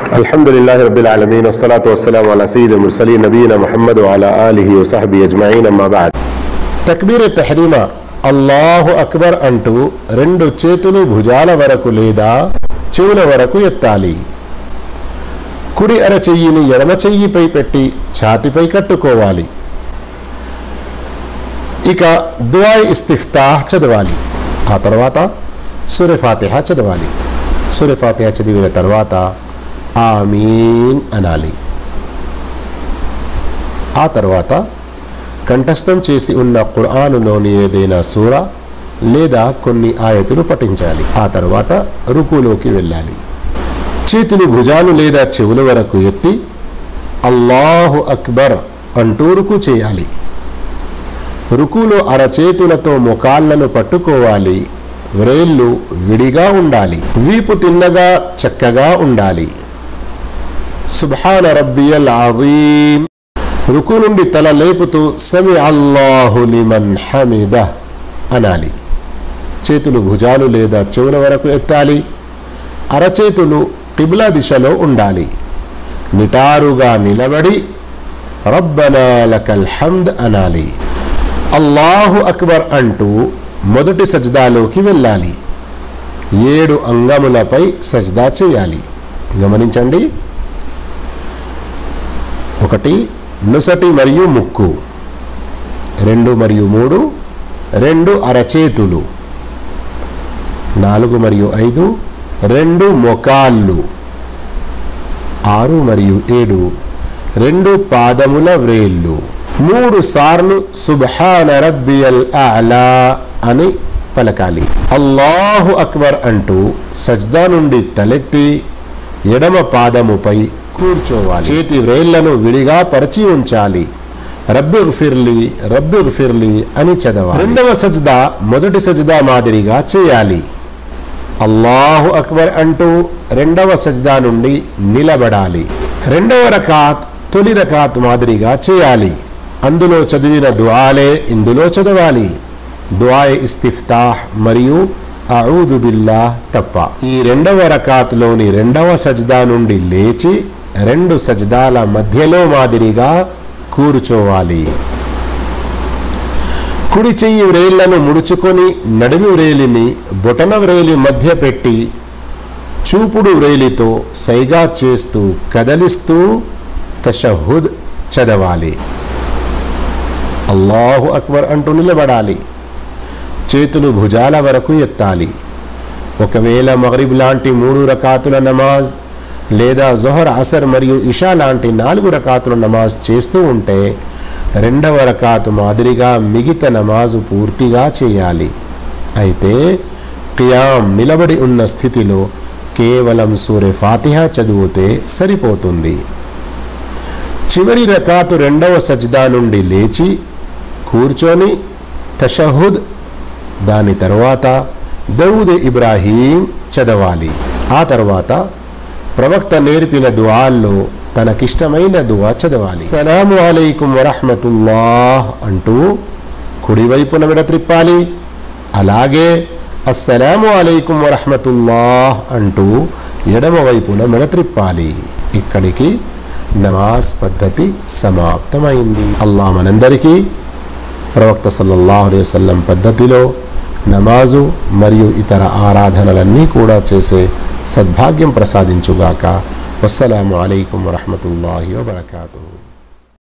الحمد لله رب العالمين والصلاة والسلام على سيد المرسلين نبينا محمد وعلى آله وصحبه أجمعين أما بعد తక్బీర్ తహరీమ అల్లాహు అక్బర్ అంటూ రెండు చేతులు భుజాల వరకు లేదా చెవుల వరకు ఎత్తాలి కుడి అర చెయ్యిని ఎడమ చెయ్యిపై పెట్టి ఛాతిపై కట్టుకోవాలి ఇక దువాయ్ ఇస్తిఫ్తాహ్ చదవాలి ఆ తర్వాత సూర్య ఫాతిహ చదవాలి సూర్య ఫాతిహ చదివిన తర్వాత ఆమీన్ అనాలి ఆ తర్వాత కంఠస్థం చేసి ఉన్న ఖురానులోని ఏదైనా సూర లేదా కొన్ని ఆయతులు పఠించాలి ఆ తర్వాత రుకులోకి వెళ్ళాలి చేతులు భుజాలు లేదా చెవుల వరకు ఎత్తి అల్లాహు అక్బర్ అంటూ రుకు చేయాలి రుకులో అరచేతులతో ముఖాళ్లను పట్టుకోవాలి వ్రేళ్ళు విడిగా ఉండాలి వీపు తిన్నగా చక్కగా ఉండాలి సుబ్హాన రబ్బియల్ అజీం రుకు నుండి తల లేపుతూ సమి అల్లాహు లిమన్ హమిద అనాలి చేతులు భుజాలు లేదా చెవుల వరకు ఎత్తాలి అరచేతులు టిబ్లా దిశలో ఉండాలి నిటారుగా నిలబడి రబ్బనా లకల్ హమ్ద్ అనాలి అల్లాహు అక్బర్ అంటూ మొదటి సజ్దాలోకి వెళ్ళాలి ఏడు అంగములపై సజ్దా చేయాలి గమనించండి ఒకటి నుసటి మరియు ముక్కు రెండు మరియు మూడు రెండు అరచేతులు నాలుగు మరియు ఐదు రెండు మొకాళ్ళు ఆరు మరియు ఏడు రెండు పాదముల వ్రేళ్ళు మూడు సార్లు సుబ్హాన రబ్బియల్ అలా అని పలకాలి అల్లాహు అక్బర్ అంటూ సజ్దా నుండి తలెత్తి ఎడమ పాదముపై కూర్చోవాలి చేతి వ్రేళ్లను విడిగా పరిచి ఉంచాలి రబ్బి ఫిర్లి రబ్బి ఫిర్లి అని చదవాలి రెండవ సజ్దా మొదటి సజ్దా మాదిరిగా చేయాలి అల్లాహు అక్బర్ అంటూ రెండవ సజ్దా నుండి నిలబడాలి రెండవ రకాత్ తొలి రకాత్ మాదిరిగా చేయాలి అందులో చదివిన దుఆలే ఇందులో చదవాలి దుఆయ్ ఇస్తిఫ్తాహ్ మరియు అఊదు బిల్లాహ్ తప్ప ఈ రెండవ రకాత్లోని రెండవ సజ్దా నుండి లేచి రెండు సజ్దాల మధ్యలో మాదిరిగా కూర్చోవాలి కుడి చెయ్యి వ్రేళ్లను ముడుచుకొని నడిమి వ్రేలిని బొటన వ్రేలి మధ్య పెట్టి చూపుడు వ్రేలితో సైగా చేస్తూ కదలిస్తూ తషహుద్ చదవాలి అల్లాహు అక్బర్ అంటూ నిలబడాలి చేతులు భుజాల వరకు ఎత్తాలి ఒకవేళ మగరిబ్ లాంటి మూడు రకాతుల నమాజ్ లేదా జొహర్ అసర్ మరియు ఇషా లాంటి నాలుగు రకాతుల నమాజ్ చేస్తూ ఉంటే రెండవ రకాతు మాదిరిగా మిగతా నమాజు పూర్తిగా చేయాలి అయితే ఖియాం నిలబడి ఉన్న స్థితిలో కేవలం సూర్య ఫాతిహా చదివితే సరిపోతుంది చివరి రకాతు రెండవ సజ్దా నుండి లేచి కూర్చొని తషహుద్ దాని తరువాత దౌద్ ఇబ్రాహీం చదవాలి ఆ తర్వాత ప్రవక్త నేర్పిన దువాల్లో తనకిష్టమైన దువా చదవాలి సలాము అలైకుం వరహమతుల్లాహ్ అంటూ కుడివైపున విడత్రిప్పాలి అలాగే అస్సలాము అలైకుం వరహమతుల్లాహ్ అంటూ ఎడమ వైపున మెడత్రిప్పాలి ఇక్కడికి నమాజ్ పద్ధతి సమాప్తమైంది అల్లా మనందరికీ ప్రవక్త సల్లల్లాహు అలైహి వసల్లం పద్ధతిలో నమాజు మరియు ఇతర ఆరాధనలన్నీ కూడా చేసే సద్భాగ్యం ప్రసాదించుగాక వస్సలాము అలైకుం వరహమతుల్లాహి వబర్కాతుహు